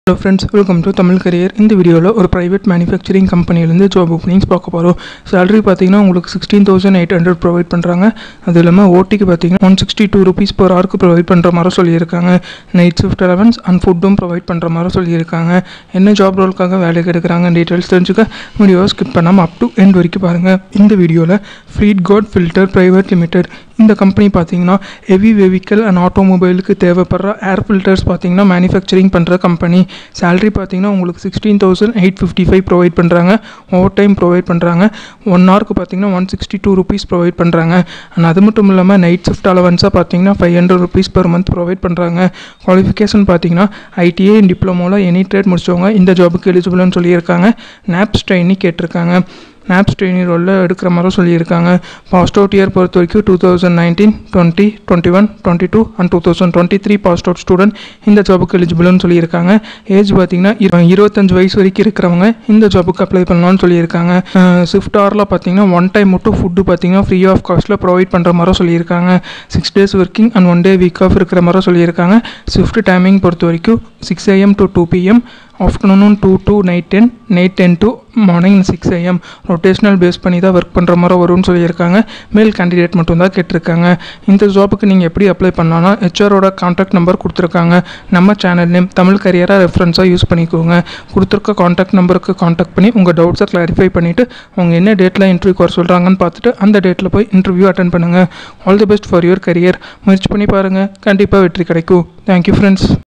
hello friends welcome to Tamil career இந்த வீடியோவில் ஒரு ப்ரைவேட் மேனுஃபேக்சரிங் கம்பெனிலேருந்து ஜாப் ஓப்பனிங்ஸ் பார்க்க போகிறோம் சேலரி பார்த்தீங்கன்னா உங்களுக்கு sixteen thousand eight hundred provide பண்ணுறாங்க அது இல்லாமல் ஓட்டிக்கு பார்த்தீங்கன்னா one sixty two rupees per ஹவருக்கு ப்ரொவைட் பண்ணுற மாதிரி சொல்லியிருக்காங்க நைட் ஷிஃப்ட் அலவன்ஸ் அண்ட் ஃபுட்டும் ப்ரொவைட் பண்ணுற மாதிரி சொல்லியிருக்காங்க என்ன ஜாப் ரோலுக்காக வேலைக்கு எடுக்கிறாங்க டீட்டெயில்ஸ் தெரிஞ்சுக்க வீடியோவை ஸ்கிப் பண்ணாமல் அப் டு எண்ட் வரைக்கும் பாருங்கள் இந்த வீடியோவில் Fleetguard filter private limited இந்த கம்பெனி பார்த்தீங்கன்னா ஹெவி வெஹிக்கல் அண்ட் ஆட்டோமொபைலுக்கு தேவைப்படுற ஏர் ஃபில்டர்ஸ் பார்த்தீங்கன்னா மேனுஃபேக்சரிங் பண்ணுற கம்பெனி சேலரி பார்த்தீங்கன்னா உங்களுக்கு sixteen thousand eight fifty five provide பண்ணுறாங்க ஓவர் டைம் ப்ரொவைட் பண்ணுறாங்க ஒன் ஹவருக்கு பார்த்தீங்கன்னா one sixty two rupees provide பண்ணுறாங்க அண்ட் அது மட்டும் இல்லாமல் நைட் ஷிஃப்ட் அலவன்ஸாக பார்த்தீங்கன்னா five hundred rupees per month provide பண்ணுறாங்க குவாலிஃபிகேஷன் பார்த்தீங்கன்னா ஐடிஐ டிப்ளமோவில் எனி ட்ரேட் முடிச்சவங்க இந்த ஜாபுக்கு எலிஜிபிள்னு சொல்லியிருக்காங்க நாப்ஸ் ட்ரைனி கேட்டிருக்காங்க நாப்ஸ் ட்ரெயினி ரோலில் எடுக்கிற மாதிரி சொல்லியிருக்காங்க பாஸ்ட் அவுட் இயர் பொறுத்த வரைக்கும் two thousand nineteen twenty twenty one twenty two and two thousand twenty three passed out student இந்த ஜாபுக்கு எலிஜிபிள்னு சொல்லியிருக்காங்க ஏஜ் பார்த்தீங்கன்னா இரு- இருபத்தஞ்சு வயசு வரைக்கும் இருக்கிறவங்க இந்த ஜாபுக்கு அப்ளை பண்ணலாம்னு சொல்லியிருக்காங்க ஸ்விஃப்ட் ஹவரில் பார்த்தீங்கன்னா ஒன் டைம் மட்டும் ஃபுட்டு பார்த்தீங்கன்னா ஃப்ரீ ஆஃப் காஸ்ட்டில் ப்ரொவைட் பண்ணுற மாதிரி சொல்லியிருக்காங்க six days working and one day week off இருக்கிற மாதிரி சொல்லியிருக்காங்க ஸ்விஃப்ட் டைமிங் பொறுத்த வரைக்கும் six AM to two PM afternoon two to night ten night ten to morning six AM rotational basis பண்ணி தான் ஒர்க் பண்ணுற மாதிரி வரும்னு சொல்லியிருக்காங்க மேல் கேண்டிடேட் மட்டும் தான் கேட்டிருக்காங்க இந்த ஜாபுக்கு நீங்கள் எப்படி அப்ளை பண்ணலாம்னா ஹெச்ஆரோட காண்டாக்ட் நம்பர் கொடுத்துருக்காங்க நம்ம சேனல் நேம் தமிழ் கரியராக ரெஃபரன்ஸாக யூஸ் பண்ணிக்கோங்க கொடுத்துருக்க காண்டாக்ட் நம்பருக்கு காண்டாக்ட் பண்ணி உங்கள் டவுட்ஸை கிளாரிஃபை பண்ணிவிட்டு அவங்க என்ன டேட்டில் இன்டர்வியூக்கு வர சொல்கிறாங்கன்னு பார்த்துட்டு அந்த டேட்டில் போய் இன்டர்வியூ அட்டன் பண்ணுங்கள் all the best for your career முயற்சி பண்ணி பாருங்கள் கண்டிப்பாக வெற்றி கிடைக்கும் தேங்க்யூ ஃப்ரெண்ட்ஸ்